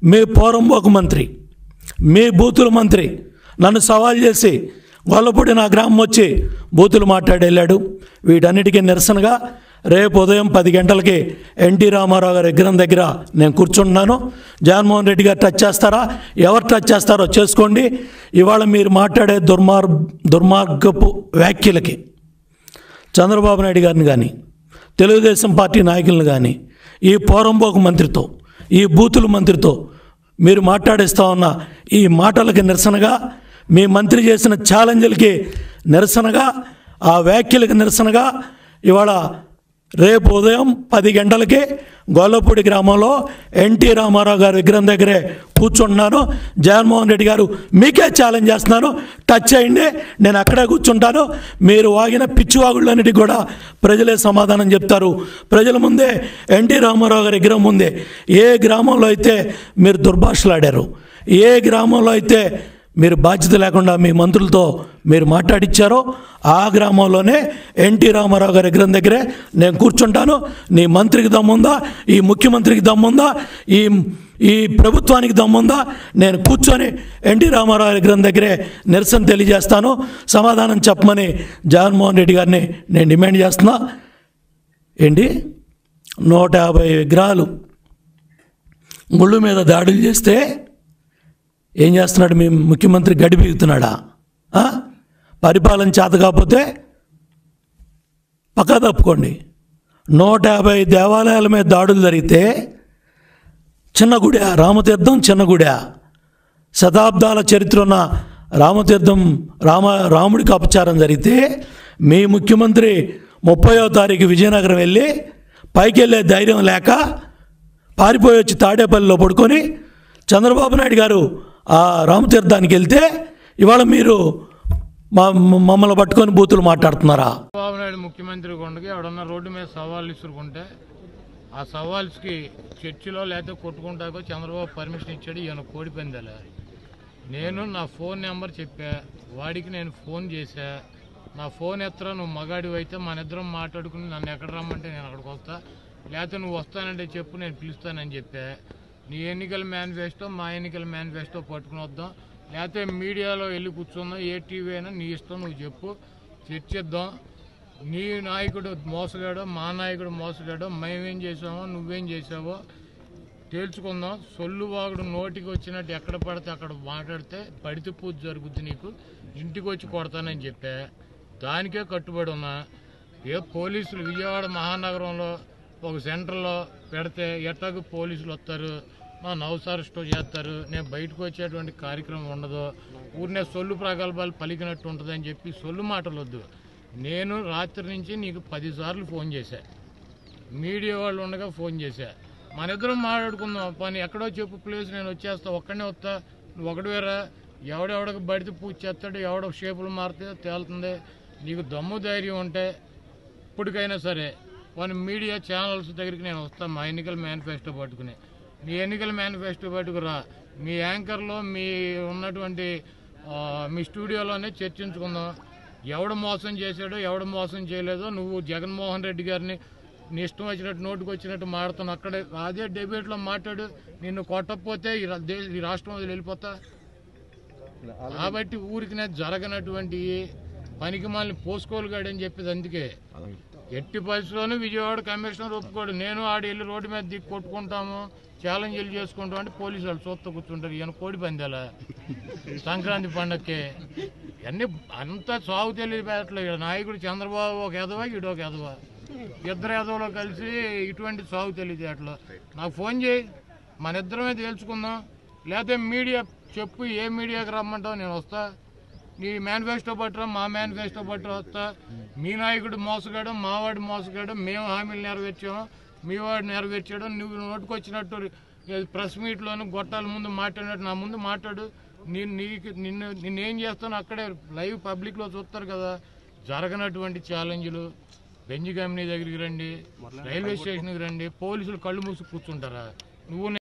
మీ పోరంబోకు మంత్రి మీ బూతుల మంత్రి నన్ను సవాల్ చేసి గొల్లపూడి నా గ్రామం వచ్చి బూతులు మాట్లాడి వెళ్ళాడు వీటన్నిటికీ నిరసనగా రేపు ఉదయం పది గంటలకి ఎన్టీ రామారావు గారి విగ్రహం దగ్గర నేను కూర్చుంటున్నాను జగన్మోహన్ రెడ్డి గారు టచ్ చేస్తారా ఎవరు టచ్ చేస్తారో చేసుకోండి ఇవాళ మీరు మాట్లాడే దుర్మార్ దుర్మార్గపు వ్యాఖ్యలకి చంద్రబాబు నాయుడు గారిని కానీ తెలుగుదేశం పార్టీ నాయకులను కానీ ఈ పోరంబోకు మంత్రితో ఈ బూతుల మంత్రితో మీరు మాట్లాడిస్తా ఉన్న ఈ మాటలకి నిరసనగా మీ మంత్రి చేసిన ఛాలెంజ్లకి నిరసనగా ఆ వ్యాఖ్యలకు నిరసనగా ఇవాళ రేపు ఉదయం పది గంటలకి గొల్లపూడి గ్రామంలో ఎన్టీ రామారావు గారి విగ్రహం దగ్గరే కూర్చుంటున్నాను జగన్మోహన్ రెడ్డి గారు మీకే ఛాలెంజ్ చేస్తున్నాను టచ్ చేయండి నేను అక్కడే కూర్చుంటాను మీరు వాగిన పిచ్చివాగుళ్ళన్నిటికి కూడా ప్రజలే సమాధానం చెప్తారు ప్రజల ముందే ఎన్టీ రామారావు గారి విగ్రహం ముందే ఏ గ్రామంలో అయితే మీరు దుర్భాషలాడారు ఏ గ్రామంలో అయితే మీరు బాధ్యత లేకుండా మీ మంత్రులతో మీరు మాట్లాడిచ్చారో ఆ గ్రామంలోనే ఎన్టీ రామారావు గారి విగ్రహం దగ్గరే నేను కూర్చుంటాను నీ మంత్రికి దమ్ముందా ఈ ముఖ్యమంత్రికి దమ్ముందా ఈ ఈ ప్రభుత్వానికి దమ్ముందా నేను కూర్చొని ఎన్టీ రామారావు గారి విగ్రహం దగ్గరే నిరసన తెలియజేస్తాను సమాధానం చెప్పమని జగన్మోహన్ రెడ్డి గారిని నేను డిమాండ్ చేస్తున్నా ఏంటి నూట యాభై విగ్రహాలు ముళ్ళు మీద దాడులు చేస్తే ఏం చేస్తున్నాడు మీ ముఖ్యమంత్రి గడి బీగుతున్నాడా ఆ? పరిపాలన చేత కాకపోతే పక్కా తప్పుకోండి నూట యాభై దేవాలయాల మీద దాడులు జరిగితే చిన్న గుడి రామతీర్థం చిన్న గుడి శతాబ్దాల చరిత్ర ఉన్న రామతీర్థం రామ రాముడికి అపచారం జరిగితే మీ ముఖ్యమంత్రి ముప్పయో తారీఖు విజయనగరం వెళ్ళి పైకి వెళ్ళే ధైర్యం లేక పారిపోయి వచ్చి తాడేపల్లిలో పడుకొని చంద్రబాబు నాయుడు గారు ఆ రామతీర్థానికి వెళ్తే ఇవాళ మీరు మా మమ్మల్ని పట్టుకొని బూతులు మాట్లాడుతున్నారా చంద్రబాబు నాయుడు ముఖ్యమంత్రి కొండకి ఎవడన్నా రోడ్డు మీద సవాళ్ళు ఇసురుకుంటే ఆ సవాల్స్కి చర్చిలో లేకపోతే కొట్టుకుంటాకో చంద్రబాబు పర్మిషన్ ఇచ్చాడు ఈయన కోడి పందాల నేను నా ఫోన్ నెంబర్ చెప్పా వాడికి నేను ఫోన్ చేశా నా ఫోన్ ఎత్తరా నువ్వు మగాడివి అయితే మన ఇద్దరం మాట్లాడుకుని నన్ను ఎక్కడ రమ్మంటే నేను అక్కడికి వస్తా లేకపోతే నువ్వు వస్తానంటే చెప్పు నేను పిలుస్తానని చెప్పా నీ ఎన్నికల మేనిఫెస్టో మా ఎన్నికల మేనిఫెస్టో పట్టుకుని వద్దాం లేకపోతే మీడియాలో వెళ్ళి కూర్చుందాం ఏ టీవీ అయినా నీ ఇష్టం నువ్వు చెప్పు చర్చిద్దాం నీ నాయకుడు మోసగాడో మా నాయకుడు మోసగాడో మేమేం చేసామో నువ్వేం చేసావో తేల్చుకుందాం సొల్లు వాగుడు నోటికి వచ్చినట్టు ఎక్కడ పడితే అక్కడ మాట్లాడితే పడితే పూజ జరుగుద్ది నీకు ఇంటికి వచ్చి కొడతానని చెప్పా దానికే కట్టుబడి ఉన్నా ఏ పోలీసులు విజయవాడ మహానగరంలో ఒక సెంటర్లో పెడితే ఎట్టాకు పోలీసులు వస్తారు నా నౌస్ అరెస్ట్ చేస్తారు నేను బయటకు వచ్చేటువంటి కార్యక్రమం ఉండదు ఊరినే సొల్లు ప్రగల్భాలు పలికినట్టు ఉంటుందని చెప్పి సొల్లు మాటలు వద్దు నేను రాత్రి నుంచి నీకు పదిసార్లు ఫోన్ చేశా మీడియా వాళ్ళు ఉండగా ఫోన్ చేశా మన ఇద్దరం మాట్లాడుకుందాం పని ఎక్కడో చెప్పు ప్లేస్ నేను వచ్చేస్తా ఒక్కడనే వస్తా నువ్వు ఒకటి వేరా ఎవడెవడకు బడితే పూజ చేస్తాడు ఎవడో షేపులు మారితే తేలుతుంది నీకు దమ్ము ధైర్యం ఉంటే ఇప్పటికైనా సరే కొన్ని మీడియా ఛానల్స్ దగ్గరికి నేను వస్తాను మా ఎన్నికల మేనిఫెస్టో పట్టుకుని మీ ఎన్నికల మేనిఫెస్టో పట్టుకురా మీ యాంకర్లో మీ ఉన్నటువంటి ఆ, మీ స్టూడియోలోనే చర్చించుకుందాం ఎవడు మోసం చేశాడో ఎవడు మోసం చేయలేదో నువ్వు జగన్మోహన్ రెడ్డి గారిని నీ ఇష్టం వచ్చినట్టు నోటుకు వచ్చినట్టు మాడుతున్నావు అక్కడే అదే డెబేట్లో మాట్లాడు నిన్ను కొట్టకపోతే ఈ రా- దే- ఈ రాష్ట్రం వదిలి వెళ్ళిపోతా కాబట్టి ఊరికి జరగనటువంటి పనికి మళ్ళీ పోసుకోలుగాడని చెప్పేది అందుకే ఎట్టి పరిస్థితుల్లోనూ విజయవాడ కమిషనర్ ఒప్పుకోడు నేను ఆడ వెళ్ళి రోడ్డు మీద దిక్కు కొట్టుకుంటాము ఛాలెంజ్లు చేసుకుంటాం అంటే పోలీసు వాళ్ళు చూస్తూ కూర్చుంటారు ఈయన కోడి పందాల సంక్రాంతి పండక్కి అన్ని అంతా సాగు తెలియట్లేదు ఈడ నాయకుడు చంద్రబాబు ఒక ఎదవా ఈడు ఒక ఎదవా ఇద్దరు ఎదవలో కలిసి ఇటువంటి సాగు తెలియజేయట్లో నాకు ఫోన్ చేయి మన ఇద్దరమే తేల్చుకుందాం లేకపోతే మీడియా చెప్పు ఏ మీడియాకి రమ్మంటావు నేను వస్తా నీ మేనిఫెస్టో పట్టరా మా మేనిఫెస్టో పట్టరా వస్తా మీ నాయకుడు మోసగాడు మావాడు మోసగాడు మేము హామీలు నెరవేర్చాము మీ వాడు నెరవేర్చాడు నువ్వు నోటుకొచ్చినట్టు ప్రెస్ మీట్లోను గొట్టాల ముందు మాట్లాడినట్టు నా ముందు మాట్లాడు నేను నీకు నిన్ను నిన్నేం చేస్తాను అక్కడే లైవ్ పబ్లిక్లో చూస్తారు కదా జరగనటువంటి ఛాలెంజ్లు బెంజ్ కంపెనీ దగ్గరికి రండి రైల్వే స్టేషన్కి రండి పోలీసులు కళ్ళు మూసి కూర్చుంటారా నువ్వు